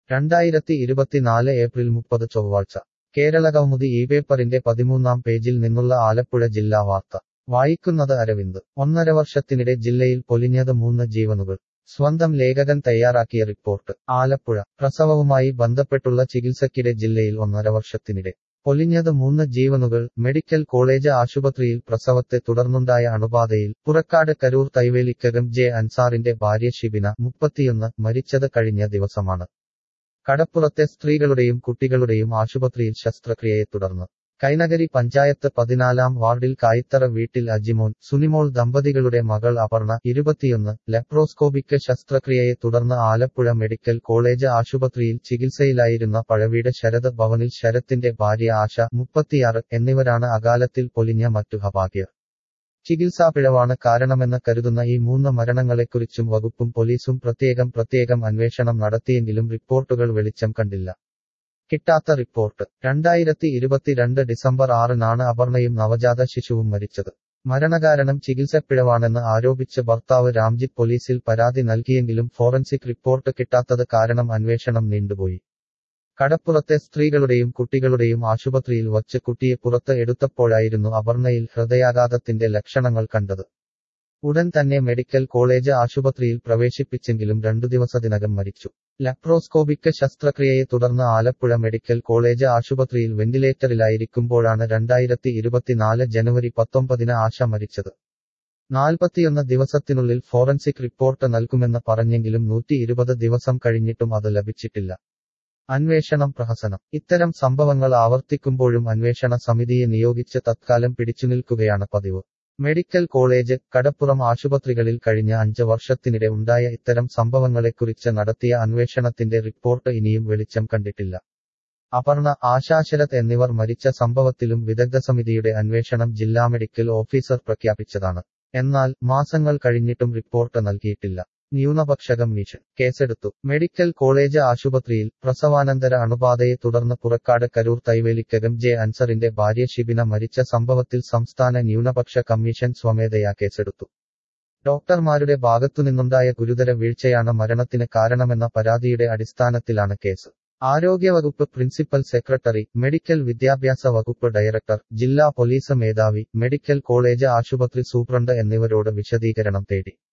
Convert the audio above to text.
രണ്ടായിരത്തി ഇരുപത്തിനാല് ഏപ്രിൽ മുപ്പത് ചൊവ്വാഴ്ച കേരളകൗമുദി ഈ പേപ്പറിന്റെ പതിമൂന്നാം പേജിൽ നിന്നുള്ള ആലപ്പുഴ ജില്ലാ വാർത്ത വായിക്കുന്നത് അരവിന്ദ് ഒന്നര വർഷത്തിനിടെ ജില്ലയിൽ പൊലിഞ്ഞത് മൂന്ന് ജീവനുകൾ സ്വന്തം ലേഖകൻ തയ്യാറാക്കിയ റിപ്പോർട്ട് ആലപ്പുഴ പ്രസവവുമായി ബന്ധപ്പെട്ടുള്ള ചികിത്സയ്ക്കിടെ ജില്ലയിൽ ഒന്നര വർഷത്തിനിടെ പൊലിഞ്ഞത് മൂന്ന് ജീവനുകൾ മെഡിക്കൽ കോളേജ് ആശുപത്രിയിൽ പ്രസവത്തെ തുടർന്നുണ്ടായ അണുബാധയിൽ പുറക്കാട് കരൂർ തൈവേലിക്കകം ജെ അൻസാറിന്റെ ഭാര്യ ഷിബിന മുപ്പത്തിയൊന്ന് മരിച്ചത് കഴിഞ്ഞ ദിവസമാണ് കടപ്പുറത്തെ സ്ത്രീകളുടെയും കുട്ടികളുടെയും ആശുപത്രിയിൽ ശസ്ത്രക്രിയയെ തുടർന്ന് കൈനഗരി പഞ്ചായത്ത് പതിനാലാം വാർഡിൽ കായിത്തറ വീട്ടിൽ അജിമോൻ സുനിമോൾ ദമ്പതികളുടെ മകൾ അപർണ ഇരുപത്തിയൊന്ന് ലെപ്രോസ്കോപിക് ശസ്ത്രക്രിയയെ തുടർന്ന് ആലപ്പുഴ മെഡിക്കൽ കോളേജ് ആശുപത്രിയിൽ ചികിത്സയിലായിരുന്ന പഴവീട് ശരത് ഭവനിൽ ശരത്തിന്റെ ഭാര്യ ആശ മുപ്പത്തിയാറ് എന്നിവരാണ് അകാലത്തിൽ പൊലിഞ്ഞ മറ്റു അഭാഗ്യർ ചികിത്സാപിഴവാണ് കാരണമെന്ന് കരുതുന്ന ഈ മൂന്ന് മരണങ്ങളെക്കുറിച്ചും വകുപ്പും പോലീസും പ്രത്യേകം പ്രത്യേകം അന്വേഷണം നടത്തിയെങ്കിലും റിപ്പോർട്ടുകൾ വെളിച്ചം കണ്ടില്ല കിട്ടാത്ത റിപ്പോർട്ട് രണ്ടായിരത്തി ഇരുപത്തിരണ്ട് ഡിസംബർ ആറിനാണ് അപർണയും നവജാത ശിശുവും മരിച്ചത് മരണകാരണം ചികിത്സപ്പിഴവാണെന്ന് ആരോപിച്ച് ഭർത്താവ് രാംജിത്ത് പോലീസിൽ പരാതി നൽകിയെങ്കിലും ഫോറൻസിക് റിപ്പോർട്ട് കിട്ടാത്തത് കാരണം അന്വേഷണം നീണ്ടുപോയി കടപ്പുറത്തെ സ്ത്രീകളുടെയും കുട്ടികളുടെയും ആശുപത്രിയിൽ വച്ച് കുട്ടിയെ പുറത്ത് എടുത്തപ്പോഴായിരുന്നു അപർണയിൽ ഹൃദയാഘാതത്തിന്റെ ലക്ഷണങ്ങൾ കണ്ടത് ഉടൻ തന്നെ മെഡിക്കൽ കോളേജ് ആശുപത്രിയിൽ പ്രവേശിപ്പിച്ചെങ്കിലും രണ്ടു ദിവസത്തിനകം മരിച്ചു ലപ്രോസ്കോപിക് ശസ്ത്രക്രിയയെ തുടർന്ന് ആലപ്പുഴ മെഡിക്കൽ കോളേജ് ആശുപത്രിയിൽ വെന്റിലേറ്ററിലായിരിക്കുമ്പോഴാണ് രണ്ടായിരത്തി ഇരുപത്തിനാല് ജനുവരി പത്തൊമ്പതിന് ആശ മരിച്ചത് നാൽപ്പത്തിയൊന്ന് ദിവസത്തിനുള്ളിൽ ഫോറൻസിക് റിപ്പോർട്ട് നൽകുമെന്ന് പറഞ്ഞെങ്കിലും നൂറ്റി ഇരുപത് ദിവസം കഴിഞ്ഞിട്ടും അത് ലഭിച്ചിട്ടില്ല അന്വേഷണം പ്രഹസനം ഇത്തരം സംഭവങ്ങൾ ആവർത്തിക്കുമ്പോഴും അന്വേഷണ സമിതിയെ നിയോഗിച്ച് തത്കാലം പിടിച്ചുനിൽക്കുകയാണ് പതിവ് മെഡിക്കൽ കോളേജ് കടപ്പുറം ആശുപത്രികളിൽ കഴിഞ്ഞ അഞ്ച് വർഷത്തിനിടെ ഉണ്ടായ ഇത്തരം സംഭവങ്ങളെക്കുറിച്ച് നടത്തിയ അന്വേഷണത്തിന്റെ റിപ്പോർട്ട് ഇനിയും വെളിച്ചം കണ്ടിട്ടില്ല അപർണ ആശാശരത് എന്നിവർ മരിച്ച സംഭവത്തിലും വിദഗ്ധ സമിതിയുടെ അന്വേഷണം ജില്ലാ മെഡിക്കൽ ഓഫീസർ പ്രഖ്യാപിച്ചതാണ് എന്നാൽ മാസങ്ങൾ കഴിഞ്ഞിട്ടും റിപ്പോർട്ട് നൽകിയിട്ടില്ല ന്യൂനപക്ഷ കമ്മീഷൻ കേസെടുത്തു മെഡിക്കൽ കോളേജ് ആശുപത്രിയിൽ പ്രസവാനന്തര അണുബാധയെ തുടർന്ന് പുറക്കാട് കരൂർ തൈവേലിക്കകം ജെ അൻസറിന്റെ ഭാര്യ ഷിബിന മരിച്ച സംഭവത്തിൽ സംസ്ഥാന ന്യൂനപക്ഷ കമ്മീഷൻ സ്വമേധയാ കേസെടുത്തു ഡോക്ടർമാരുടെ ഭാഗത്തുനിന്നുണ്ടായ ഗുരുതര വീഴ്ചയാണ് മരണത്തിന് കാരണമെന്ന പരാതിയുടെ അടിസ്ഥാനത്തിലാണ് കേസ് ആരോഗ്യവകുപ്പ് പ്രിൻസിപ്പൽ സെക്രട്ടറി മെഡിക്കൽ വിദ്യാഭ്യാസ വകുപ്പ് ഡയറക്ടർ ജില്ലാ പോലീസ് മേധാവി മെഡിക്കൽ കോളേജ് ആശുപത്രി സൂപ്രണ്ട് എന്നിവരോട് വിശദീകരണം തേടി